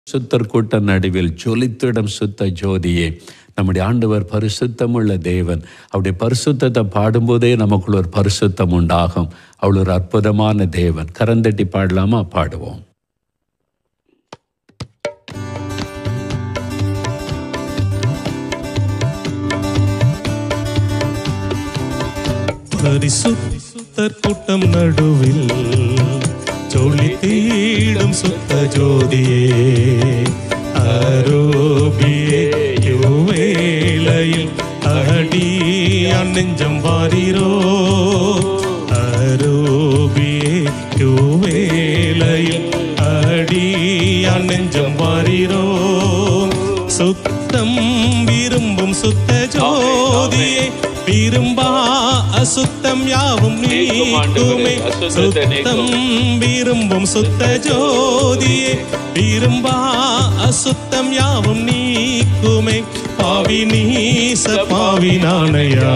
சுத்தர் கூட்ட நடுவில் ஜொலித்திடம் சுத்த ஜோதியே நம்முடைய ஆண்டவர் பரிசுத்தமுள்ள தேவன் அவருடைய பரிசுத்தத்தை பாடும்போதே நமக்குள்ள ஒரு பரிசுத்தம் உண்டாகும் அவள் ஒரு அற்புதமான தேவன் கரந்தட்டி பாடலாமா பாடுவோம் பரிசுத்தர் கூட்டம் நடுவில் ஜொலி தீடும் சுத்த ஜோதியே அரோபியே யுவேளையில் அடி நெஞ்சம் வாரீரோ அரோபியே யுவேளையில் அடி நெஞ்சம் வாரீரோ சுத்தம் விரும்பும் சுத்த ஜோதியே விரும்பா அசுத்தம் யாவும் நீக்குமே சுத்தம் விரும்பும் சுத்த ஜோதியே விரும்பா அசுத்தம் யாவும் நீக்குமே பாவி நீச பாவி நாணையா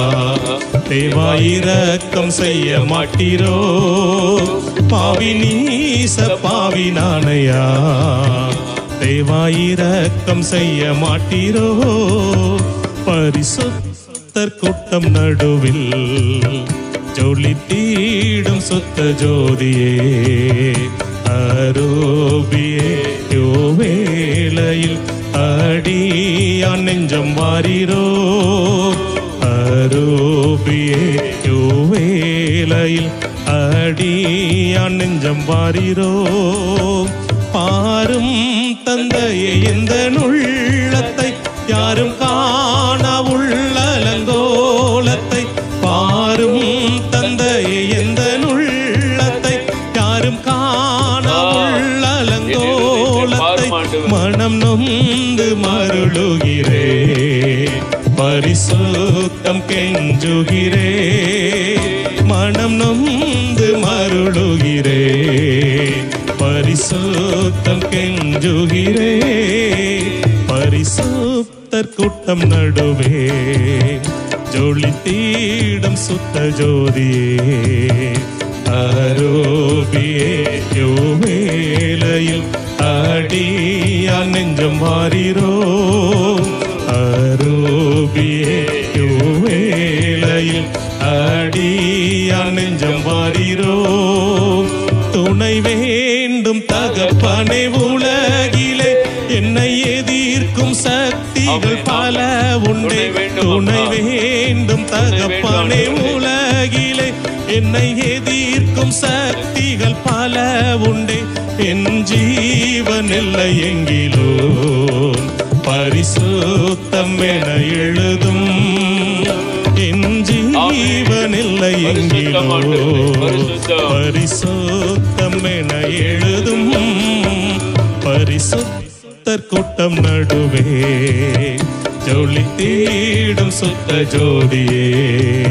தேவாயிரக்கம் செய்ய மாட்டீரோ பாவி நீச பாவி நாணையா தேவாயிரக்கம் செய்ய மாட்டீரோ பரிசுத்தர் கூட்டம் நடுவில் ஜொலி தீடும் சுத்த ஜோதியே அரோபியே யோவேளையில் அடியான் நெஞ்சம் வாரீரோ அரோபியே யோவேளையில் அடியான் நெஞ்சம் வாரீரோ பாரும் தந்தையே இந்த நுள்ளத்தை யாரும் காண உள்ளலங்கோலத்தை பாரும் தந்தையே எந்த நுள்ளத்தை யாரும் காண உள்ளலங்கோலத்தை மனம் நொந்து மருளுகிறே பரிசுத்தம் கெஞ்சுகிறே மனம் நொந்து மருளுகிறே பரிசுத்தம் கெஞ்சுகிறே பரிசுத்தர் கூட்டம் நடுவே ஜொலி தீடம் சுத்த ஜோதியே அரோபியே யோவேளையில் அடியா நெஞ்சம் வாரீரோ அரோபியே யோவேளையில் அடியா நெஞ்சம் வாரீரோ துணை வேண்டும் தகப்பனை உலகிலே என்னை எதிர்க்கும் சக்திகள் பல உண்டே துணை வேண்டும் தகப்பனை உலகிலே என்னை எதிர்க்கும் சக்திகள் பல உண்டே என் ஜீவன் இல்லை எங்கிலோ பரிசுத்தம் என எழுதும் என் ஜீவன் இல்லை எங்கிலோ பரிசுத்தம் என எழுதும் பரிசுத்தர் கூட்டம் நடுவே ஜொலி தீடும் சுத்த ஜோதியே